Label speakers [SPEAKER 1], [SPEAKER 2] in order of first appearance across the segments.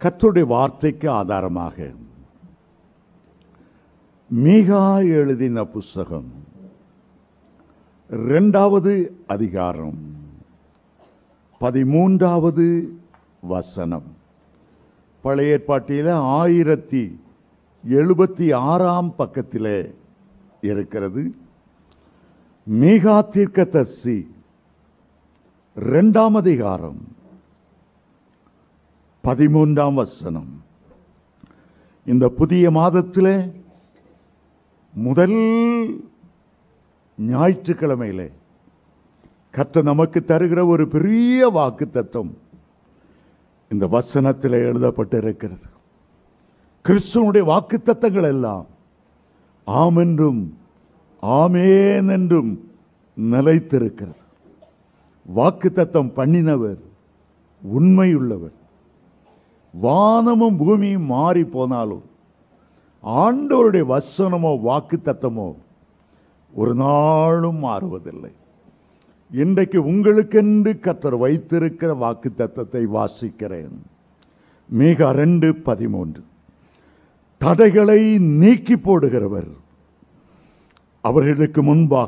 [SPEAKER 1] கர்த்தருடைய வார்த்தைக்கு ஆதாரமாக மீகா எழுதின புஸ்தகம் இரண்டாவது அதிகாரம் பதிமூன்றாவது வசனம் பழைய ஏற்பாட்டில் ஆயிரத்தி எழுபத்தி ஆறாம் பக்கத்திலே இருக்கிறது மீகா தீர்க்கதர்சி இரண்டாம் அதிகாரம் பதிமூன்றாம் வசனம் இந்த புதிய மாதத்திலே முதல் ஞாயிற்றுக்கிழமையிலே கர்த்த நமக்கு தருகிற ஒரு பெரிய வாக்கு தத்துவம் இந்த வசனத்தில் எழுதப்பட்டு இருக்கிறது கிறிஸ்துவனுடைய வாக்கு தத்தங்கள் எல்லாம் ஆம் என்றும் ஆமேன் என்றும் நிலைத்திருக்கிறது வாக்கு தத்தம் பண்ணினவர் உண்மையுள்ளவர் வானமும் பூமியும் மாறி போனாலும் ஆண்டவருடைய வசனமோ வாக்கு தத்தமோ ஒரு நாளும் மாறுவதில்லை இன்றைக்கு உங்களுக்கென்று கத்தர் வைத்திருக்கிற வாக்கு தத்தத்தை வாசிக்கிறேன் மிக ரெண்டு பதிமூன்று தடைகளை நீக்கி போடுகிறவர் அவர்களுக்கு முன்பாக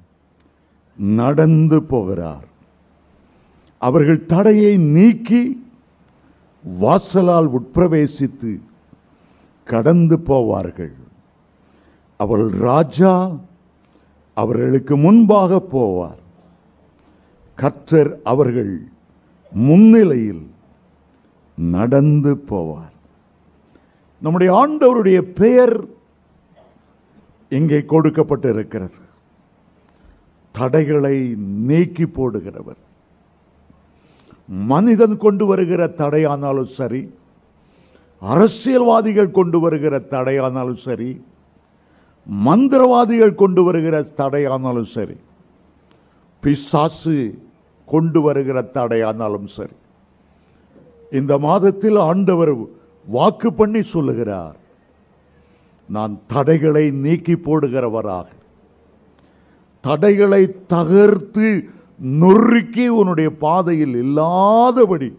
[SPEAKER 1] நடந்து போகிறார் அவர்கள் தடையை நீக்கி வாசலால் உட்பிரவேசித்து கடந்து போவார்கள் அவள் ராஜா அவர்களுக்கு முன்பாக போவார் கர்த்தர் அவர்கள் முன்னிலையில் நடந்து போவார் நம்முடைய ஆண்டவருடைய பெயர் இங்கே கொடுக்கப்பட்டு இருக்கிறது தடைகளை நீக்கி போடுகிறவர் மனிதன் கொண்டு வருகிற தடையானாலும் சரி அரசியல்வாதிகள் கொண்டு வருகிற தடையானாலும் சரி மந்திரவாதிகள் கொண்டு வருகிற தடையானாலும் சரி பிசாசு கொண்டு வருகிற தடையானாலும் சரி இந்த மாதத்தில் ஆண்டவர் வாக்கு பண்ணி சொல்லுகிறார் நான் தடைகளை நீக்கி போடுகிறவராக தடைகளை தகர்த்து நொறுக்கி உன்னுடைய பாதையில் இல்லாதபடி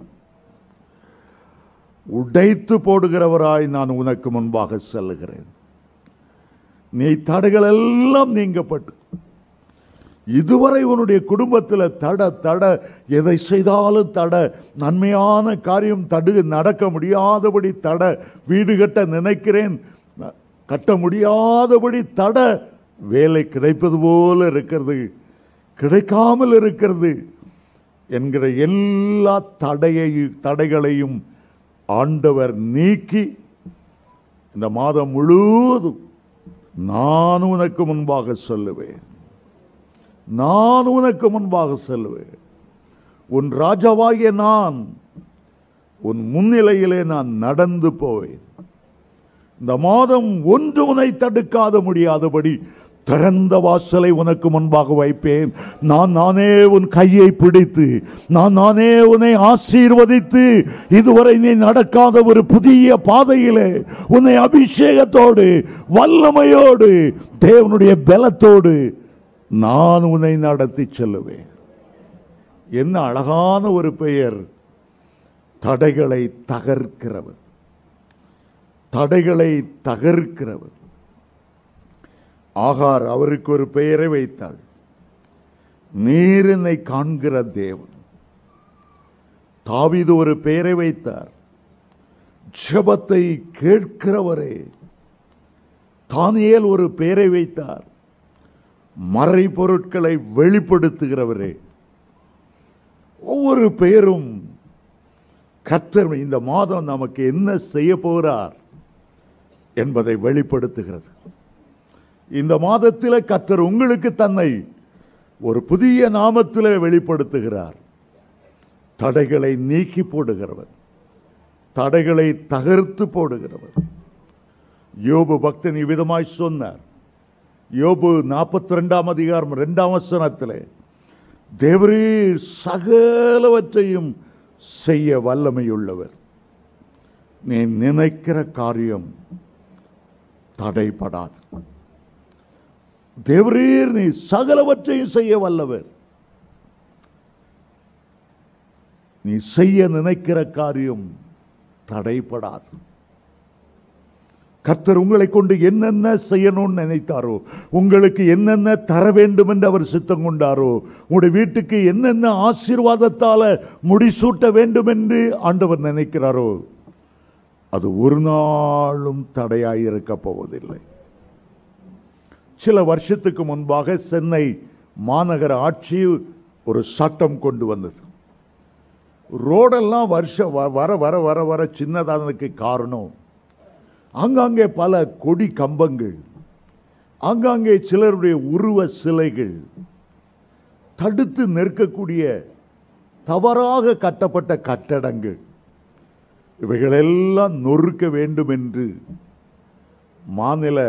[SPEAKER 1] உடைத்து போடுகிறவராய் நான் உனக்கு முன்பாக செல்லுகிறேன் நீ தடைகள் எல்லாம் நீங்கப்பட்டு இதுவரை உன்னுடைய குடும்பத்தில் தட தட எதை செய்தாலும் தட நன்மையான காரியம் தடு நடக்க முடியாதபடி தட வீடு கட்ட நினைக்கிறேன் கட்ட முடியாதபடி தட வேலை கிடைப்பது போல இருக்கிறது கிடைக்காமல் இருக்கிறது என்கிற எல்லா தடையை தடைகளையும் ஆண்டவர் நீக்கி இந்த மாதம் முழுவதும் நான் உனக்கு முன்பாக சொல்லுவேன் நான் உனக்கு முன்பாக செல்வேன் உன் ராஜாவாகிய நான் உன் முன்னிலையிலே நான் நடந்து போவேன் இந்த மாதம் ஒன்று உன்னை தடுக்காத முடியாதபடி திறந்த வாசலை உனக்கு முன்பாக வைப்பேன் நான் நானே உன் கையை பிடித்து நான் நானே உன்னை ஆசீர்வதித்து இதுவரை நீ நடக்காத ஒரு புதிய பாதையிலே உன்னை அபிஷேகத்தோடு வல்லமையோடு தேவனுடைய பலத்தோடு நான் உன்னை நடத்தி செல்லுவேன் என்ன அழகான ஒரு பெயர் தடைகளை தகர்க்கிறவர் தடைகளை தகர்க்கிறவர் ஆகார் அவருக்கு ஒரு பெயரை வைத்தாள் நீர் என்னை காண்கிற தேவன் தாவீது ஒரு பெயரை வைத்தார் ஜெபத்தை கேட்கிறவரே தானியேல் ஒரு பெயரை வைத்தார் மறை பொருட்களை வெளிப்படுத்துகிறவரே ஒவ்வொரு பெயரும் கற்றர் இந்த மாதம் நமக்கு என்ன செய்ய போகிறார் என்பதை வெளிப்படுத்துகிறது இந்த மாதத்தில் கத்தர் உங்களுக்கு தன்னை ஒரு புதிய நாமத்தில் வெளிப்படுத்துகிறார் தடைகளை நீக்கி போடுகிறவர் தடைகளை தகர்த்து போடுகிறவர் யோபு பக்தன் இவ்விதமாய் சொன்னார் யோபு நாற்பத்தி ரெண்டாம் அதிகாரம் ரெண்டாம் வசனத்திலே தேவரீர் சகலவற்றையும் செய்ய வல்லமையுள்ளவர் நீ நினைக்கிற காரியம் தடைபடாது தேவரீர் நீ சகலவற்றையும் செய்ய வல்லவர் நீ செய்ய நினைக்கிற காரியம் தடைப்படாது கர்த்தர் உங்களை கொண்டு என்னென்ன செய்யணும்னு நினைத்தாரோ உங்களுக்கு என்னென்ன தர வேண்டும் என்று அவர் சித்தம் கொண்டாரோ உங்களுடைய வீட்டுக்கு என்னென்ன ஆசீர்வாதத்தால முடிசூட்ட வேண்டும் என்று ஆண்டவர் நினைக்கிறாரோ அது ஒரு நாளும் தடையாய் இருக்க போவதில்லை சில வருஷத்துக்கு முன்பாக சென்னை மாநகர ஆட்சி ஒரு சட்டம் கொண்டு வந்தது ரோடெல்லாம் வருஷம் வ- வர வர வர வர சின்னதானதுக்கு காரணம் ஆங்காங்கே பல கொடி கம்பங்கள் ஆங்காங்கே சிலருடைய உருவ சிலைகள் தடுத்து நிற்கக்கூடிய தவறாக கட்டப்பட்ட கட்டடங்கள் இவைகளெல்லாம் நொறுக்க வேண்டும் என்று மாநில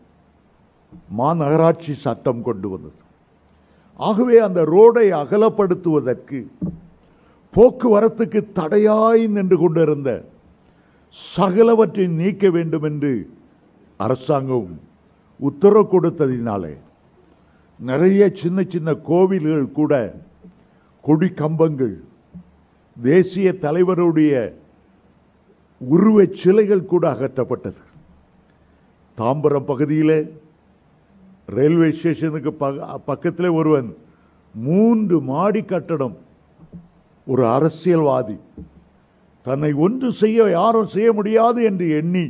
[SPEAKER 1] மாநகராட்சி சட்டம் கொண்டு வந்தது ஆகவே அந்த ரோடை அகலப்படுத்துவதற்கு போக்குவரத்துக்கு தடையாய் நின்று கொண்டிருந்த சகலவற்றை நீக்க வேண்டும் என்று அரசாங்கம் உத்தரவு கொடுத்ததினாலே நிறைய சின்ன சின்ன கோவில்கள் கூட கொடி கம்பங்கள் தேசிய தலைவருடைய உருவச் சிலைகள் கூட அகற்றப்பட்டது தாம்பரம் பகுதியில் ரயில்வே ஸ்டேஷனுக்கு பக பக்கத்தில் ஒருவன் மூன்று மாடி கட்டடம் ஒரு அரசியல்வாதி தன்னை ஒன்று செய்ய யாரும் செய்ய முடியாது என்று எண்ணி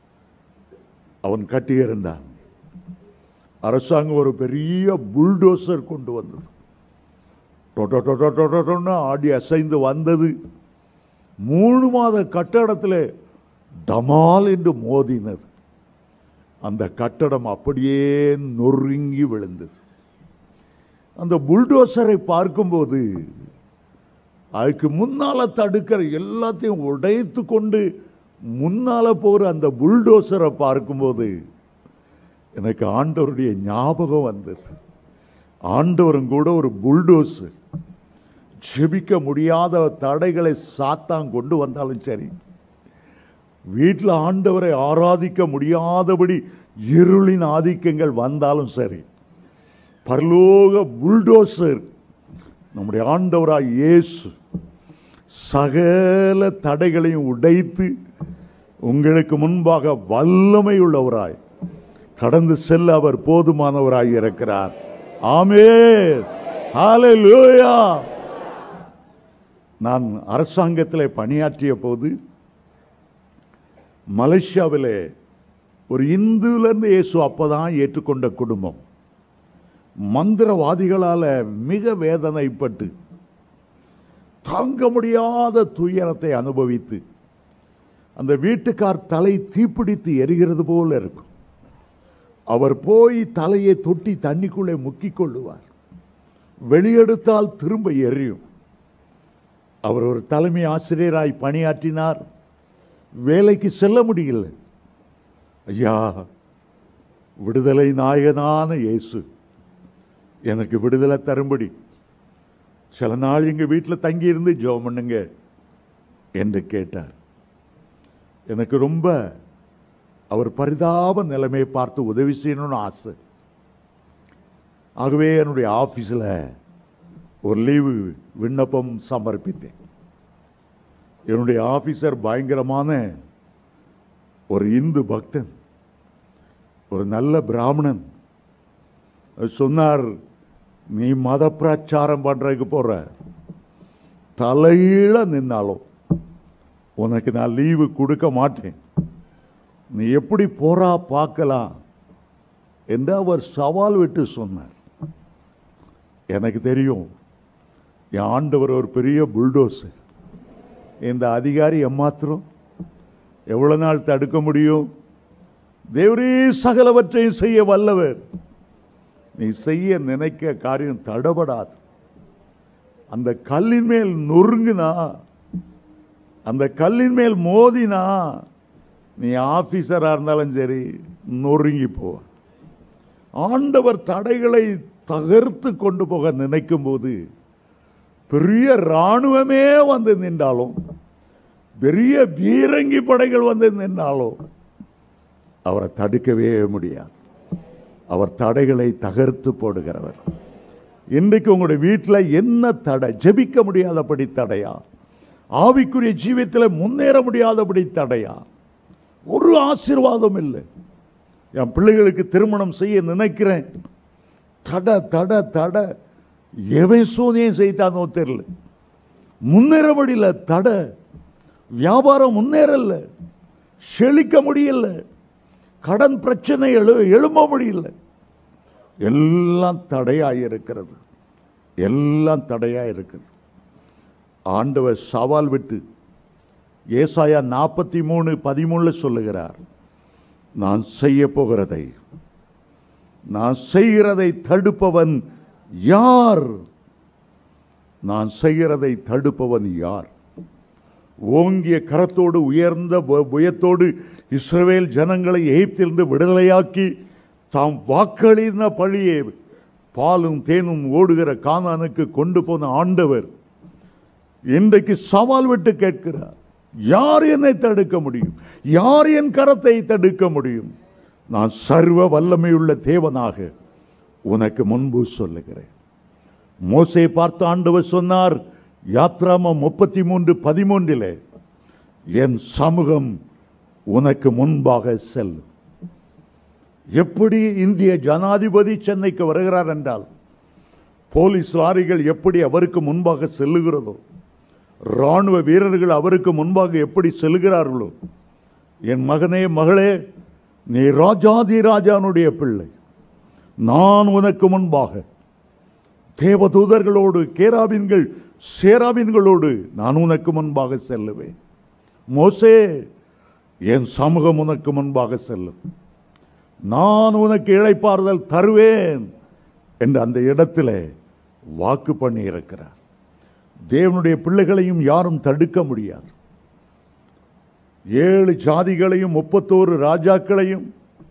[SPEAKER 1] அவன் கட்டியிருந்தான் அரசாங்கம் ஒரு பெரிய புல்டோசர் கொண்டு வந்தது டொ- டொ- டொ- டொ- டொ- டொ- டொன்னு ஆடி அசைந்து வந்தது மூணு மாத கட்டடத்தில் டமால் என்று மோதினது அந்த கட்டடம் அப்படியே நொறுங்கி விழுந்தது அந்த புல்டோசரை பார்க்கும்போது அதுக்கு முன்னால தடுக்கிற எல்லாத்தையும் உடைத்து கொண்டு முன்னால போற அந்த புல்டோசரை பார்க்கும்போது எனக்கு ஆண்டவருடைய ஞாபகம் வந்தது ஆண்டவரும் கூட ஒரு புல்டோசர் ஜெபிக்க முடியாத தடைகளை சாத்தான் கொண்டு வந்தாலும் சரி வீட்டில் ஆண்டவரை ஆராதிக்க முடியாதபடி இருளின் ஆதிக்கங்கள் வந்தாலும் சரி பரலோக புல்டோசர் நம்முடைய ஆண்டவராய் இயேசு சகல தடைகளையும் உடைத்து உங்களுக்கு முன்பாக வல்லமை உள்ளவராய் கடந்து செல்ல அவர் போதுமானவராய் இருக்கிறார் ஆமே ஹalleluya நான் அரசாங்கத்தில் பணியாற்றிய போது மலேசியாவிலே ஒரு இந்துலேருந்து இயேசு அப்பதான் ஏற்றுக்கொண்ட குடும்பம் மந்திரவாதிகளால மிக வேதனைப்பட்டு தாங்க முடியாத துயரத்தை அனுபவித்து அந்த வீட்டுக்கார் தலை தீப்பிடித்து எரிகிறது போல இருக்கும் அவர் போய் தலையை தொட்டி தண்ணிக்குள்ளே முக்கிக் கொள்ளுவார் வெளியெடுத்தால் திரும்ப எரியும் அவர் ஒரு தலைமை ஆசிரியராய் பணியாற்றினார் வேலைக்கு செல்ல முடியல ஐயா விடுதலை நாயகனான இயேசு எனக்கு விடுதலை தரும்படி சில நாள் எங்க வீட்டில் தங்கி இருந்து ஜெபம் பண்ணுங்க என்று கேட்டார் எனக்கு ரொம்ப அவர் பரிதாப நிலைமையை பார்த்து உதவி செய்யணும்னு ஆசை ஆகவே என்னுடைய ஆஃபீஸில் ஒரு லீவு விண்ணப்பம் சமர்ப்பித்தேன் என்னுடைய ஆபீசர் பயங்கரமான ஒரு இந்து பக்தன் ஒரு நல்ல பிராமணன் அவர் சொன்னார் நீ மத பிரச்சாரம் பண்றதுக்கு போற தலையில நின்னாலும் உனக்கு நான் லீவு கொடுக்க மாட்டேன் நீ எப்படி போறா பார்க்கலாம் என்று அவர் சவால் விட்டு சொன்னார் எனக்கு தெரியும் என் ஆண்டவர் ஒரு பெரிய புல்டோசர் இந்த அதிகாரி எம்மாத்திரம் எவ்வளவு நாள் தடுக்க முடியும் தேவரே சகலவற்றையும் செய்ய வல்லவர் நீ செய்ய நினைக்க காரியம் தடபடாது அந்த கல்லின் மேல் நொறுங்குனா அந்த கல்லின் மேல் மோதினா நீ ஆபீசரா இருந்தாலும் சரி நொறுங்கி போ ஆண்டவர் தடைகளை தகர்த்து கொண்டு போக நினைக்கும் போது பெரிய இராணுவமே வந்து நின்றாலும் பெரிய பீரங்கி படைகள் வந்து நின்றாலும் அவரை தடுக்கவே முடியாது அவர் தடைகளை தகர்த்து போடுகிறவர் இன்றைக்கு உங்களுடைய வீட்டில் என்ன தடை ஜெபிக்க முடியாதபடி தடையா ஆவிக்குரிய ஜீவியத்தில் முன்னேற முடியாதபடி தடையா ஒரு ஆசீர்வாதம் இல்லை என் பிள்ளைகளுக்கு திருமணம் செய்ய நினைக்கிறேன் தட தட தட எவன் சோனியம் செய்யிட்டானோ தெரியல முன்னேற முடியல தட வியாபாரம் முன்னேறல செழிக்க முடியல கடன் பிரச்சனை எழு எழும்ப முடியல எல்லாம் தடையாக இருக்கிறது எல்லாம் தடையாக இருக்குது ஆண்டவர் சவால் விட்டு ஏசாயா நாற்பத்தி மூணு பதிமூணுல சொல்லுகிறார் நான் செய்ய போகிறதை நான் செய்கிறதை தடுப்பவன் யார் நான் செய்கிறதை தடுப்பவன் யார் ஓங்கிய கரத்தோடு உயர்ந்த பு- புயத்தோடு இஸ்ரவேல் ஜனங்களை எகிப்திலிருந்து விடுதலையாக்கி தாம் வாக்களித்த பழியே பாலும் தேனும் ஓடுகிற கானானுக்கு கொண்டு போன ஆண்டவர் இன்றைக்கு சவால் விட்டு கேட்கிறார் யார் என்னை தடுக்க முடியும் யார் என் கரத்தை தடுக்க முடியும் நான் சர்வ வல்லமையுள்ள தேவனாக உனக்கு முன்பு சொல்லுகிறேன் மோசே பார்த்த ஆண்டவர் சொன்னார் யாத்ராமம் முப்பத்தி மூன்று பதிமூன்றிலே என் சமூகம் உனக்கு முன்பாக செல்லும் எப்படி இந்திய ஜனாதிபதி சென்னைக்கு வருகிறார் என்றால் போலீஸ் லாரிகள் எப்படி அவருக்கு முன்பாக செல்லுகிறதோ ராணுவ வீரர்கள் அவருக்கு முன்பாக எப்படி செல்கிறார்களோ என் மகனே மகளே நீ ராஜாதி ராஜானுடைய பிள்ளை நான் உனக்கு முன்பாக தேவதூதர்களோடு கேராபின்கள் சேராபின்களோடு நான் உனக்கு முன்பாக செல்லுவேன் மோசே என் சமூகம் உனக்கு முன்பாக செல்லும் நான் உனக்கு இளைப்பாறுதல் தருவேன் என்று அந்த இடத்திலே வாக்கு பண்ணி இருக்கிறார் தேவனுடைய பிள்ளைகளையும் யாரும் தடுக்க முடியாது ஏழு ஜாதிகளையும் முப்பத்தோரு ராஜாக்களையும்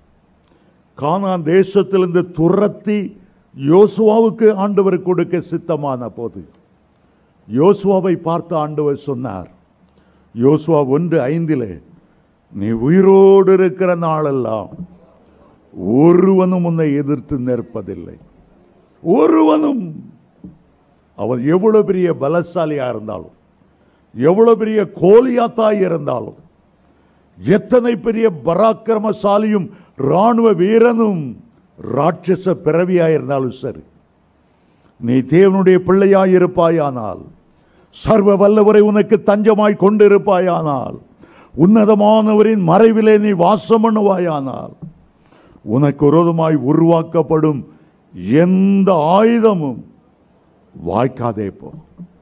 [SPEAKER 1] கானான் தேசத்திலிருந்து துரத்தி யோசுவாவுக்கு ஆண்டவர் கொடுக்க சித்தமான போது யோசுவாவை பார்த்து ஆண்டவர் சொன்னார் யோசுவா ஒன்று ஐந்திலே நீ உயிரோடு இருக்கிற நாளெல்லாம் ஒருவனும் உன்னை எதிர்த்து நிற்பதில்லை ஒருவனும் அவன் எவ்வளவு பெரிய பலசாலியா இருந்தாலும் எவ்வளவு பெரிய கோலியாத்தாய் இருந்தாலும் எத்தனை பெரிய பராக்கிரமசாலியும் ராணுவ வீரனும் ராட்சச பிறவியாயிருந்தாலும் சரி நீ தேவனுடைய பிள்ளையாய் இருப்பாயானால் சர்வ வல்லவரை உனக்கு தஞ்சமாய் கொண்டிருப்பாயானால் உன்னதமானவரின் மறைவிலே நீ வாசம் பண்ணுவாயானால் உனக்கு விரோதமாய் உருவாக்கப்படும் எந்த ஆயுதமும் வாய்க்காதே போ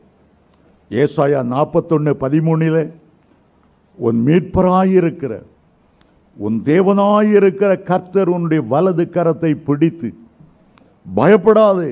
[SPEAKER 1] ஏசாயா நாற்பத்தொன்னு பதிமூணிலே உன் மீட்பராயிருக்கிற உன் தேவனாயிருக்கிற கர்த்தர் உன்னுடைய வலது கரத்தை பிடித்து பயப்படாதே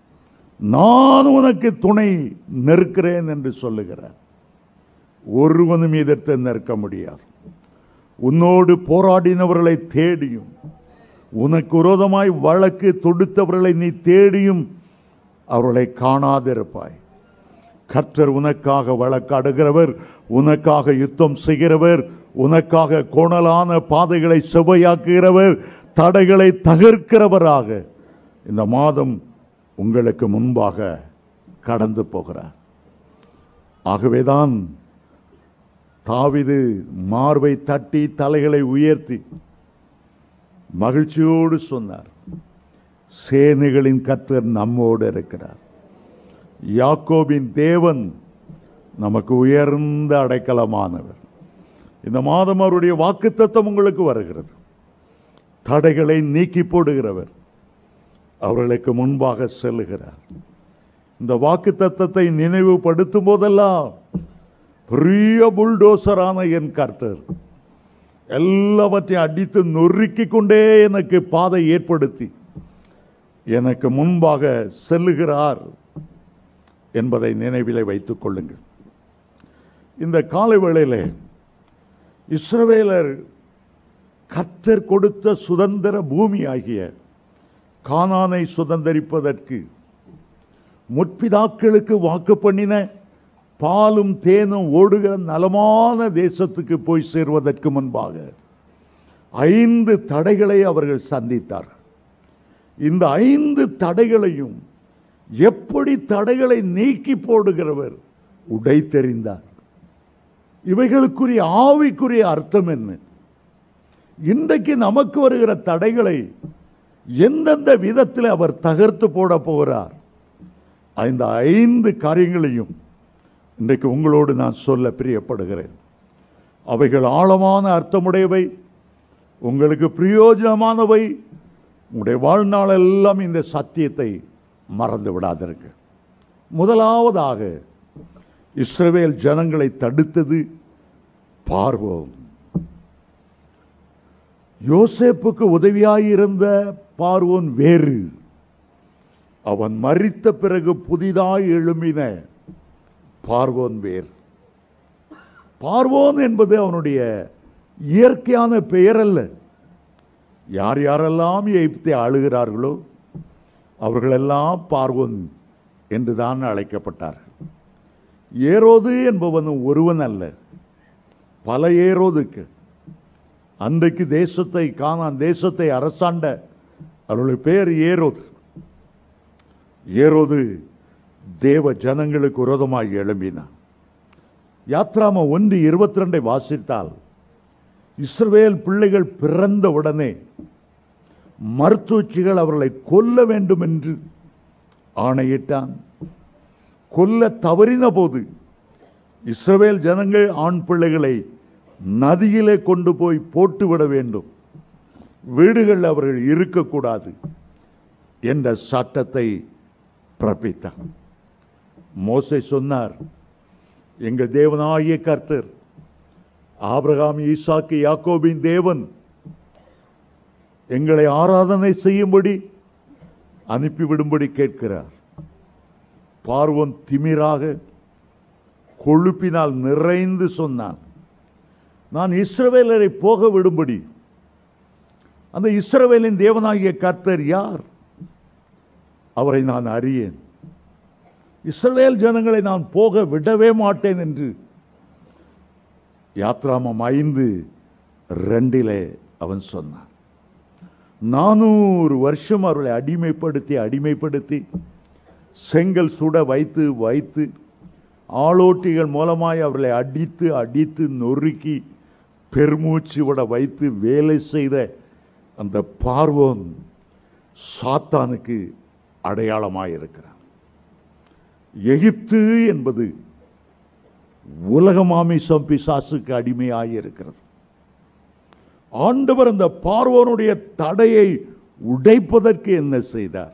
[SPEAKER 1] நான் உனக்கு துணை நிற்கிறேன் என்று சொல்லுகிறார் ஒருவனும் எதிர்த்து நிற்க முடியாது உன்னோடு போராடினவர்களை தேடியும் உனக்கு விரோதமாய் வழக்கு தொடுத்தவர்களை நீ தேடியும் அவர்களை காணாதிருப்பாய் கர்த்தர் உனக்காக வழக்காடுகிறவர் உனக்காக யுத்தம் செய்கிறவர் உனக்காக கோணலான பாதைகளை செவ்வையாக்குகிறவர் தடைகளை தகர்க்கிறவராக இந்த மாதம் உங்களுக்கு முன்பாக கடந்து போகிறார் ஆகவேதான் தாவிது மார்பை தட்டி தலைகளை உயர்த்தி மகிழ்ச்சியோடு சொன்னார் சேனைகளின் கர்த்தர் நம்மோடு இருக்கிறார் யாக்கோபின் தேவன் நமக்கு உயர்ந்த அடைக்கலமானவர் இந்த மாதம் அவருடைய வாக்குத்தத்தம் உங்களுக்கு வருகிறது தடைகளை நீக்கி போடுகிறவர் அவர்களுக்கு முன்பாக செல்லுகிறார் இந்த வாக்குத்தத்தத்தை நினைவுபடுத்தும் போதெல்லாம் பெரிய புல்டோசரான என் கர்த்தர் எல்லாவற்றையும் அடித்து நொறுக்கிக் கொண்டே எனக்கு பாதை ஏற்படுத்தி எனக்கு முன்பாக செல்லுகிறார் என்பதை நினைவிலே வைத்துக் கொள்ளுங்கள் இந்த காலை வேளையிலே இஸ்ரவேலர் கர்த்தர் கொடுத்த சுதந்திர பூமி ஆகிய கானானை சுதந்தரிப்பதற்கு முற்பிதாக்களுக்கு வாக்கு பண்ணின பாலும் தேனும் ஓடுகிற நலமான தேசத்துக்கு போய் சேர்வதற்கு முன்பாக ஐந்து தடைகளை அவர்கள் சந்தித்தார்கள் இந்த ஐந்து தடைகளையும் எப்படி தடைகளை நீக்கி போடுகிறவர் உடை தெரிந்தார் இவைகளுக்குரிய ஆவிக்குரிய அர்த்தம் என்ன இன்றைக்கு நமக்கு வருகிற தடைகளை எந்தெந்த விதத்தில் அவர் தகர்த்து போட போகிறார் இந்த ஐந்து காரியங்களையும் இன்றைக்கு உங்களோடு நான் சொல்ல பிரியப்படுகிறேன் அவைகள் ஆழமான அர்த்தமுடையவை உங்களுக்கு பிரயோஜனமானவை உங்களுடைய வாழ்நாளெல்லாம் இந்த சத்தியத்தை மறந்து விடாதீர்கள் முதலாவதாக இஸ்ரவேல் ஜனங்களை தடுத்தது பார்வோம் யோசேப்புக்கு உதவியாயிருந்த பார்வோன் வேறு அவன் மரித்த பிறகு புதிதாய் எழும்பின பார்வோன் வேறு பார்வோன் என்பது அவனுடைய இயற்கையான பெயர் அல்ல யார் யாரெல்லாம் எகிப்தை ஆளுகிறார்களோ அவர்களெல்லாம் பார்வோன் என்றுதான் அழைக்கப்பட்டார்கள் ஏரோது என்பவன் ஒருவன் அல்ல பல ஏரோதுக்கு அன்றைக்கு தேசத்தை காணான் தேசத்தை அரசாண்ட அவருடைய பெயர் ஏரோது ஏரோது தேவ ஜனங்களுக்கு விரோதமாக எழும்பினான் யாத்ராம ஒன்று இருபத்தி ரெண்டை வாசித்தால் இஸ்ரவேல் பிள்ளைகள் பிறந்த உடனே மருத்துவச்சிகள் அவர்களை கொல்ல வேண்டும் என்று ஆணையிட்டான் கொல்ல தவறின போது இஸ்ரவேல் ஜனங்கள் ஆண் பிள்ளைகளை நதியிலே கொண்டு போய் போட்டுவிட வேண்டும் வீடுகள் அவர்கள் இருக்கக்கூடாது என்ற சட்டத்தை பிறப்பித்தான் மோசே சொன்னார் எங்கள் தேவனாகிய கர்த்தர் ஆபிரகாம் ஈசாக்கு யாக்கோபின் தேவன் எங்களை ஆராதனை செய்யும்படி அனுப்பிவிடும்படி கேட்கிறார் பார்வன் திமிராக கொழுப்பினால் நிறைந்து சொன்னான் நான் இஸ்ரவேலரை போக விடும்படி அந்த இஸ்ரவேலின் தேவனாகிய கர்த்தர் யார் அவரை நான் அறியேன் இஸ்ரவேல் ஜனங்களை நான் போக விடவே மாட்டேன் என்று யாத்ராமம் ஐந்து ரெண்டிலே அவன் சொன்னான் நானூறு வருஷம் அவர்களை அடிமைப்படுத்தி அடிமைப்படுத்தி செங்கல் சுட வைத்து வைத்து ஆளோட்டிகள் மூலமாய் அவர்களை அடித்து அடித்து நொறுக்கி பெருமூச்சு விட வைத்து வேலை செய்த அந்த பார்வோன் சாத்தானுக்கு அடையாளமாய் இருக்கிறார் எகிப்து என்பது உலக மாமிசம் பிசாசுக்கு அடிமையாய் இருக்கிறது ஆண்டவர் அந்த பார்வோனுடைய தடையை உடைப்பதற்கு என்ன செய்தார்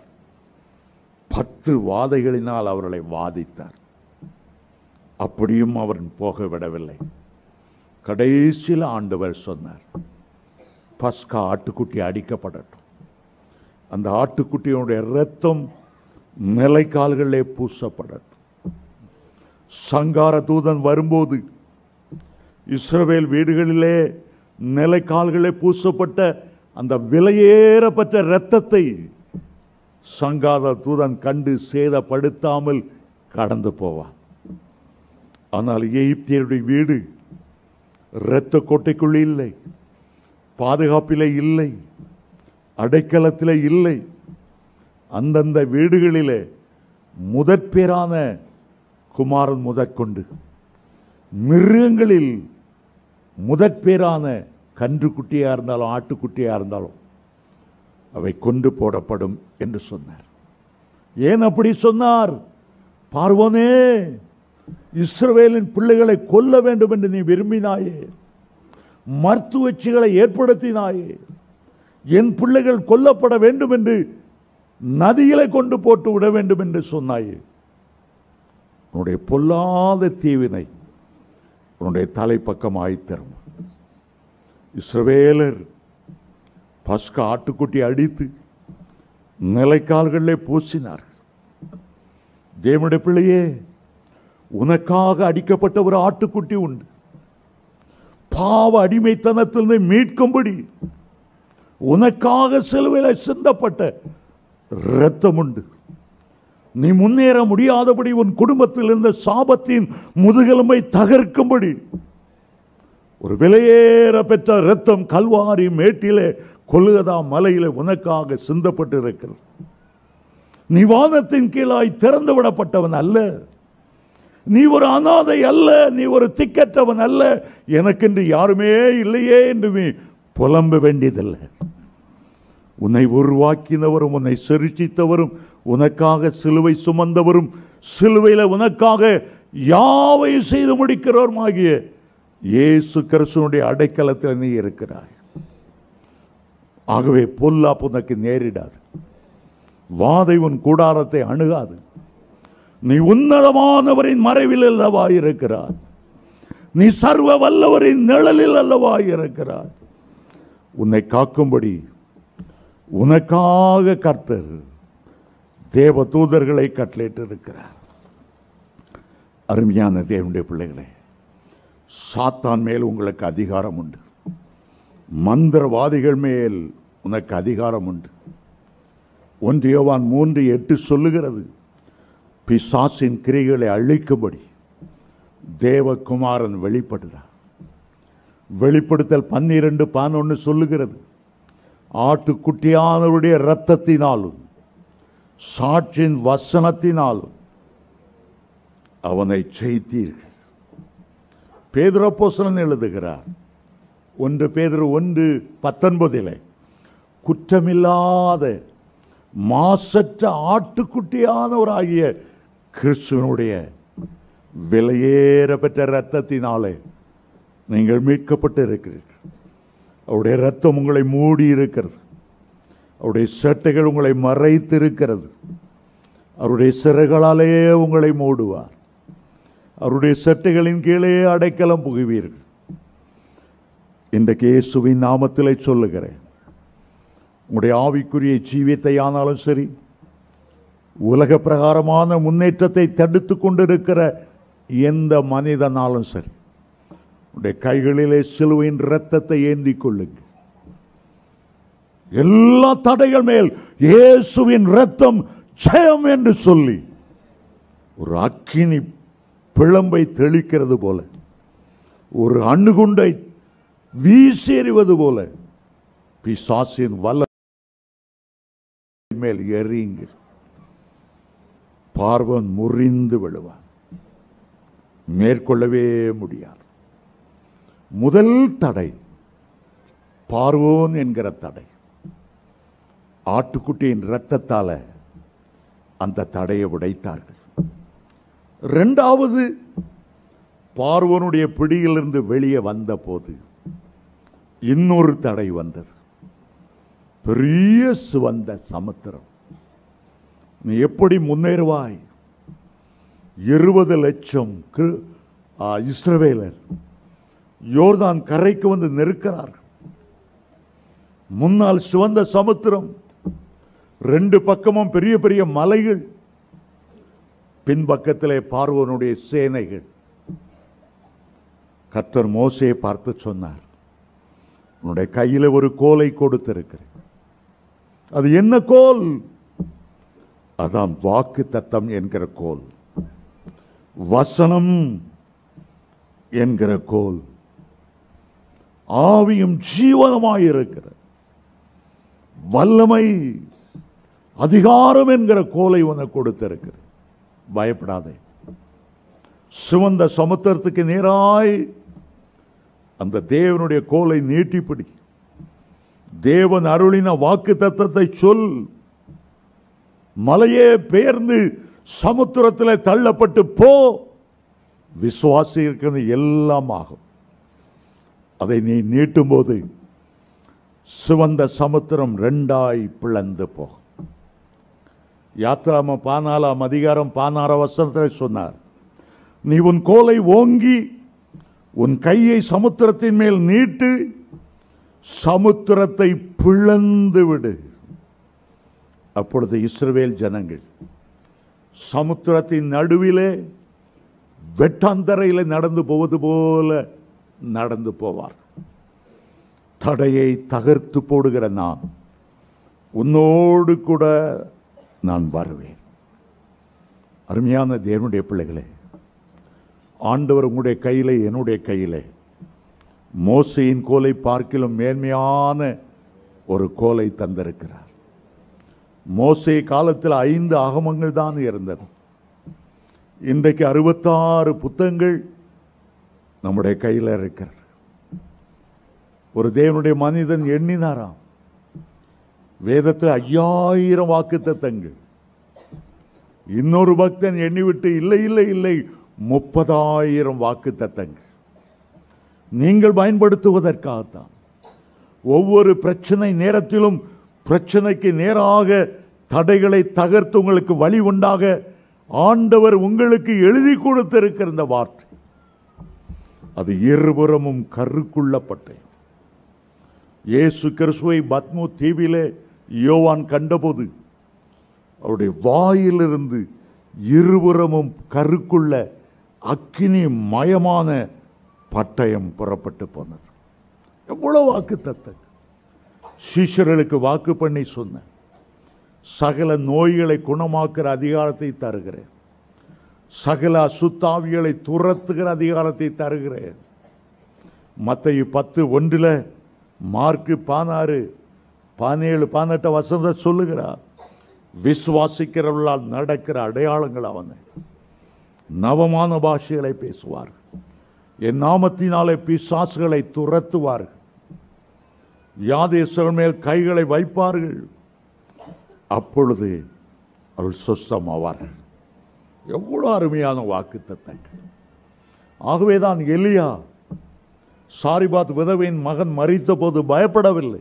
[SPEAKER 1] பத்து வாதைகளினால் அவர்களை வாதித்தார் அப்படியும் அவர் போக விடவில்லை கடைசியில் ஆண்டவர் சொன்னார் பஸ்கா ஆட்டுக்குட்டி அடிக்கப்படட்டும் அந்த ஆட்டுக்குட்டியினுடைய இரத்தம் நிலைக்கால்களே பூசப்படட்டும் சங்கார தூதன் வரும்போது இஸ்ரவேல் வீடுகளிலே நிலைக்கால்களே பூசப்பட்ட அந்த விலையேறப்பட்ட இரத்தத்தை சங்கார தூதன் கண்டு சேதப்படுத்தாமல் கடந்து போவான் ஆனால் எகிப்தியருடைய வீடு இரத்த கோட்டைக்குள் இல்லை பாதுகாப்பிலே இல்லை அடைக்கலத்திலே இல்லை அந்தந்த வீடுகளிலே முதற்பேரான குமாரன் முதற்கொண்டு மிருகங்களில் முதற்பேரான கன்றுக்குட்டியா இருந்தாலும் ஆட்டுக்குட்டியா இருந்தாலும் அவை கொண்டு போடப்படும் என்று சொன்னார் ஏன் அப்படி சொன்னார் பார்வோனே இஸ்ரவேலின் பிள்ளைகளை கொல்ல வேண்டும் என்று நீ விரும்பினாயே மருத்துவச்சிகளை ஏற்படுத்தினாயே என் பிள்ளைகள் கொல்லப்பட வேண்டும் என்று நதிகளை கொண்டு போட்டு விட வேண்டும் என்று சொன்னாயே உன்னுடைய பொல்லாத தீவினை உன்னுடைய தலைப்பக்கமாய் தரும் இஸ்ரவேலர் பஸ்கா ஆட்டுக்குட்டி அடித்து நிலைக்கால்களிலே பூசினார் தேவனுடைய பிள்ளையே உனக்காக அடிக்கப்பட்ட ஒரு ஆட்டுக்குட்டி உண்டு பாவ அடிமைத்தனத்திலிருந்து மீட்கும்படி உனக்காக சிலுவையில் சிந்தப்பட்ட இரத்தம் உண்டு நீ முன்னேற முடியாதபடி உன் குடும்பத்தில் இருந்த சாபத்தின் முதுகெலும்பை தகர்க்கும்படி ஒரு விலையேற பெற்ற இரத்தம் கல்வாரி மேட்டிலே கொல்லுகதா மலையிலே உனக்காக சிந்தப்பட்டு இருக்கிறது நீ வானத்தின் கீழாய் திறந்து விடப்பட்டவன் அல்ல நீ ஒரு அனாதை அல்ல நீ ஒரு திக்கற்றவன் அல்ல எனக்கென்று யாருமே இல்லையே என்று நீ புலம்ப வேண்டியதில்லை உன்னை உருவாக்கினவரும் உன்னை சிருஷ்டித்தவரும் உனக்காக சிலுவை சுமந்தவரும் சிலுவையில் உனக்காக யாவையும் செய்து முடிக்கிறவருமாகிய இயேசு கிறிஸ்துவனுடைய அடைக்கலத்தில் நீ இருக்கிறாய் ஆகவே பொல்லாப்பு உனக்கு நேரிடாது வாதை உன் கூடாரத்தை அணுகாது நீ உன்னதமானவரின் மறைவில் அல்லவா இருக்கிறாய் நீ சர்வ வல்லவரின் நிழலில் அல்லவா இருக்கிறாய் உன்னை காக்கும்படி உனக்காக கர்த்தர் தேவ தூதர்களை கட்டளையிட்டு இருக்கிறார் அருமையான தேவனுடைய பிள்ளைகளே சாத்தான் மேல் உங்களுக்கு அதிகாரம் உண்டு மந்திரவாதிகள் மேல் உனக்கு அதிகாரம் உண்டு ஒன்று யோவான் மூன்று எட்டு சொல்லுகிறது பிசாசின் கிரிகளை அழிக்கும்படி தேவகுமாரன் வெளிப்படுகிறார் வெளிப்படுத்தல் பன்னிரண்டு பதினொன்று சொல்லுகிறது ஆட்டுக்குட்டியானவருடைய இரத்தத்தினாலும் சாட்சியின் வசனத்தினாலும் அவனை செய்தீர்கள் பேதுரப்போசலன் எழுதுகிறார் ஒன்று பேதுரு ஒன்று பத்தொன்பதிலே குற்றமில்லாத மாசற்ற ஆட்டுக்குட்டியானவராகிய கிறிஸ்துவனுடைய விலையேற பெற்ற இரத்தத்தினாலே நீங்கள் மீட்கப்பட்டு இருக்கிறீர்கள் அவருடைய ரத்தம் உங்களை மூடி இருக்கிறது அவருடைய சட்டைகள் உங்களை மறைத்து இருக்கிறது அவருடைய சிறைகளாலே உங்களை மூடுவார் அவருடைய சட்டைகளின் கீழே அடைக்கலம் புகுவீர்கள் இன்றைக்கு இயேசுவின் நாமத்திலே சொல்லுகிறேன் உங்களுடைய ஆவிக்குரிய ஜீவியத்தை ஆனாலும் சரி உலக பிரகாரமான முன்னேற்றத்தை தடுத்து கொண்டிருக்கிற எந்த மனிதனாலும் சரி உடைய கைகளிலே சிலுவையின் இரத்தத்தை ஏந்தி கொள்ளுங்க எல்லா தடைகள் மேல் இயேசுவின் இரத்தம் ஜெயம் என்று சொல்லி ஒரு அக்கினி பிளம்பை தெளிக்கிறது போல ஒரு அணுகுண்டை வீசி எறிவது போல பிசாசின் வல்ல மேல் எறியுங்க பார்வன் முறிந்து விழுவான் மேற்கொள்ளவே முடியாது முதல் தடை பார்வோன் என்கிற தடை ஆட்டுக்குட்டியின் இரத்தத்தால அந்த தடையை உடைத்தார்கள் இரண்டாவது பார்வோனுடைய பிடியிலிருந்து வெளியே வந்த போது இன்னொரு தடை வந்தது பெரிய சிவந்த சமுத்திரம் நீ எப்படி முன்னேறுவாய் இருபது லட்சம் கிரு- ஆ, இஸ்ரவேலர் யோர்தான் கரைக்கு வந்து நிற்கிறார்கள் முன்னால் சிவந்த சமுத்திரம் ரெண்டு பக்கமும் பெரிய பெரிய மலைகள் பின்பக்கத்திலே பார்வோனுடைய சேனைகள் கர்த்தர் மோசையை பார்த்து சொன்னார் உன்னுடைய கையில ஒரு கோலை கொடுத்திருக்கிறேன் அது என்ன கோல் அதான் வாக்கு தத்தம் என்கிற கோல் வசனம் என்கிற கோல் ஆவியும் ஜீவனமாயிருக்கிற வல்லமை அதிகாரம் என்கிற கோலை உனக்கு கொடுத்திருக்கிற பயப்படாதே சிவந்த சமுத்திரத்துக்கு நேராய் அந்த தேவனுடைய கோலை நீட்டிப்பிடி தேவன் அருளின வாக்கு தத்தத்தை சொல் மலையே பெயர்ந்து சமுத்திரத்தில் தள்ளப்பட்டு போ விசுவாசி இருக்கிறது எல்லாம் ஆகும் அதை நீ நீட்டும் போது சிவந்த சமுத்திரம் ரெண்டாய் பிளந்து போகும் யாத்ராம பானாலாம் அதிகாரம் பானார வசனத்தில் சொன்னார் நீ உன் கோலை ஓங்கி உன் கையை சமுத்திரத்தின் மேல் நீட்டு சமுத்திரத்தை பிளந்து விடு அப்பொழுது இஸ்ரவேல் ஜனங்கள் சமுத்திரத்தின் நடுவிலே வெட்டாந்தரையில் நடந்து போவது போல நடந்து போவார் தடையை தகர்த்து போடுகிற நான் உன்னோடு கூட நான் வருவேன் அருமையான தேவனுடைய பிள்ளைகளே ஆண்டவர் உங்களுடைய கையிலே என்னுடைய கையிலே மோசையின் கோலை பார்க்கிலும் மேன்மையான ஒரு கோலை தந்திருக்கிறார் மோசே காலத்தில் ஐந்து ஆகமங்கள் தான் இருந்தது இன்றைக்கு அறுபத்தாறு புத்தகங்கள் நம்முடைய கையில் இருக்கிறது ஒரு தேவனுடைய மனிதன் எண்ணினாராம் வேதத்தில் ஐயாயிரம் வாக்கு தத்தங்கள் இன்னொரு பக்தன் எண்ணிவிட்டு இல்லை இல்லை இல்லை முப்பதாயிரம் வாக்கு தத்தங்கள் நீங்கள் பயன்படுத்துவதற்காகத்தான் ஒவ்வொரு பிரச்சனை நேரத்திலும் பிரச்சனைக்கு நேராக தடைகளை தகர்த்து உங்களுக்கு வழி உண்டாக ஆண்டவர் உங்களுக்கு எழுதி கொடுத்திருக்கிற இந்த வார்த்தை அது இருபுறமும் கருக்குள்ளப்பட்டேன் இயேசு கிறிஸ்துவை பத்மு தீவிலே யோவான் கண்டபோது அவருடைய வாயிலிருந்து இருபுறமும் கருக்குள்ள அக்கினி மயமான பட்டயம் புறப்பட்டு போனது எவ்வளவு வாக்கு தத்தங்க சிஷ்யர்களுக்கு வாக்கு பண்ணி சொன்ன சகல நோய்களை குணமாக்குற அதிகாரத்தை தருகிறேன் சகல அசுத்தாவிகளை துரத்துகிற அதிகாரத்தை தருகிறேன் மத்திய பத்து ஒன்றில் மார்க்கு பானாறு பதினேழு பதினெட்டு வசந்த சொல்லுகிறார் விசுவாசிக்கிறவர்களால் நடக்கிற அடையாளங்கள் அவனை நவமான பாஷைகளை பேசுவார்கள் என் நாமத்தினாலே பிசாசுகளை துரத்துவார்கள் யாதேசர்கள் மேல் கைகளை வைப்பார்கள் அப்பொழுது அவள் சொஸ்தமாவார்கள் எவ்வளவு அருமையான வாக்கு தத்தங்கள் ஆகவேதான் எலியா சாரிபாத் விதவையின் மகன் மறித்த போது பயப்படவில்லை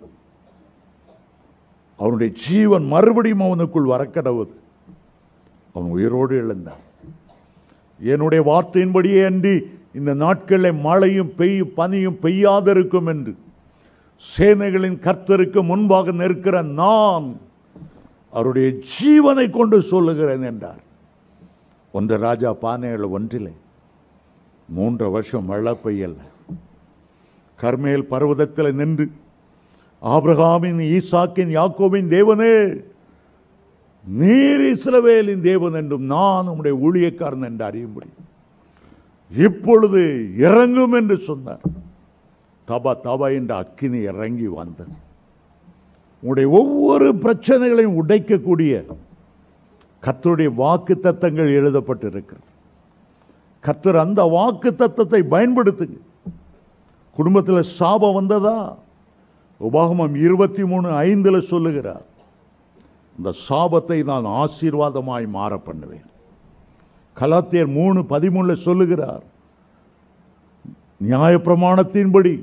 [SPEAKER 1] அவனுடைய ஜீவன் மறுபடியும் அவனுக்குள் வரக்கடவுது அவன் உயிரோடு எழுந்தான் என்னுடைய வார்த்தையின்படியே அன்றி இந்த நாட்களில் மழையும் பெய்யும் பனியும் பெய்யாதிருக்கும் என்று சேனைகளின் கர்த்தருக்கு முன்பாக நிற்கிற நான் அவருடைய ஜீவனை கொண்டு சொல்லுகிறேன் என்றார் ஒன்று ராஜா பானைகள் ஒன்றிலே மூன்று வருஷம் மழை பெய்யல கர்மேல் பர்வதத்தில் நின்று ஆபிரகாமின் ஈசாக்கின் யாக்கோபின் தேவனே நீர் இஸ்ரவேலின் தேவன் என்றும் நான் உம்முடைய ஊழியக்காரன் என்று அறியும்படி இப்பொழுது இறங்கும் என்று சொன்னார் தபா தபா என்ற அக்கினி இறங்கி வந்தது உங்களுடைய ஒவ்வொரு பிரச்சனைகளையும் உடைக்கக்கூடிய கர்த்தருடைய வாக்கு தத்தங்கள் எழுதப்பட்டிருக்கிறது கர்த்தர் அந்த வாக்கு தத்தத்தை பயன்படுத்துங்க குடும்பத்தில் சாபம் வந்ததா உபாகமம் இருபத்தி மூணு ஐந்துல சொல்லுகிறார் இந்த சாபத்தை நான் ஆசீர்வாதமாய் மாற பண்ணுவேன் கலாத்தியர் மூணு பதிமூணுல சொல்லுகிறார் நியாயப்பிரமாணத்தின்படி